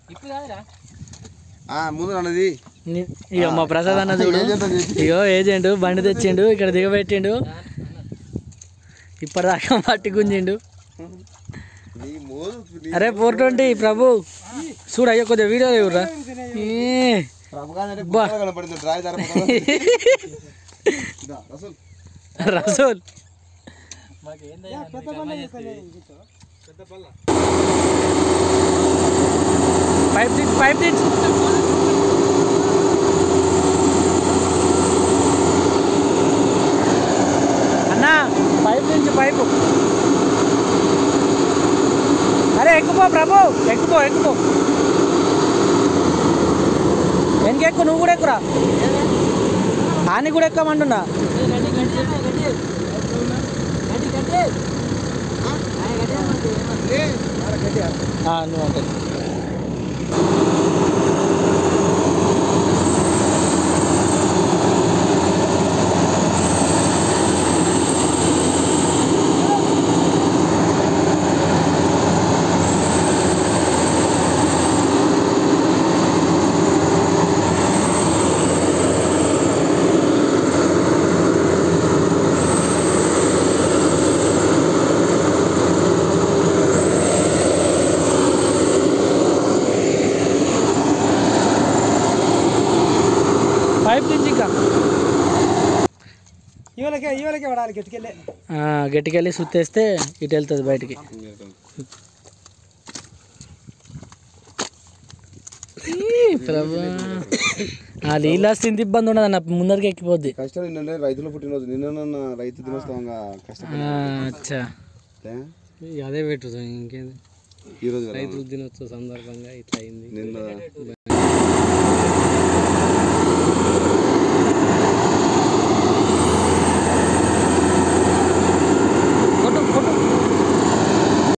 ఆ, ముందు అన్నది ని- ఇగో మా ప్రసాద్ అన్న చూడు ఏజెంట్ అని చెప్పి. ఇగో ఏజెంట్ బండి తెచ్చిండు ఇక్కడ దిగబెట్టిండు ఇప్పటిదాకా మట్టి గుంజిండు నీ మోదు నీ- అరే ఫోర్ ట్వంటీ ప్రభు చూడు అయ్యో కొద్దిగా వీడియో లేవురా ప్రభాకర్ అంటే బా. గుట్టలు కనపడింది డ్రాయ్ జరపడం అసలు రసూల్ పైప్ దించు పైప్ దించు అన్నా పైప్ దించు పైపు అరే ఎక్కుపో ప్రభు ఎక్కుపో ఎక్కుపో వెనక ఎక్కువ నువ్వు కూడా ఎక్కురా ఆని కూడా ఎక్కమంటున్నా ఆ, నువ్వు అంటే పైప్ నుంచి ఇంకా ఇవలకే ఇవలకే పడాలి గట్టికెళ్ళే ఆ, గట్టికెళ్ళి సుత్తేస్తే ఇటు వెళ్తుంది బయటికి ఈ ప్రభా. ఆ నీళ్ళు వస్తే ఇంత ఇబ్బంది ఉండదు అన్న ముందరికి ఎక్కిపోద్ది కష్టం నిన్న రైతుల పుట్టినరోజు నిన్న రైతు దినోత్సవంగా కష్టపడి ఆ, అచ్చా ఏ? అదే పెట్టుతాం ఇంకేంది ఈ రోజు కదా. దినోత్సవ సందర్భంగా ఇట్లా అయింది నిన్న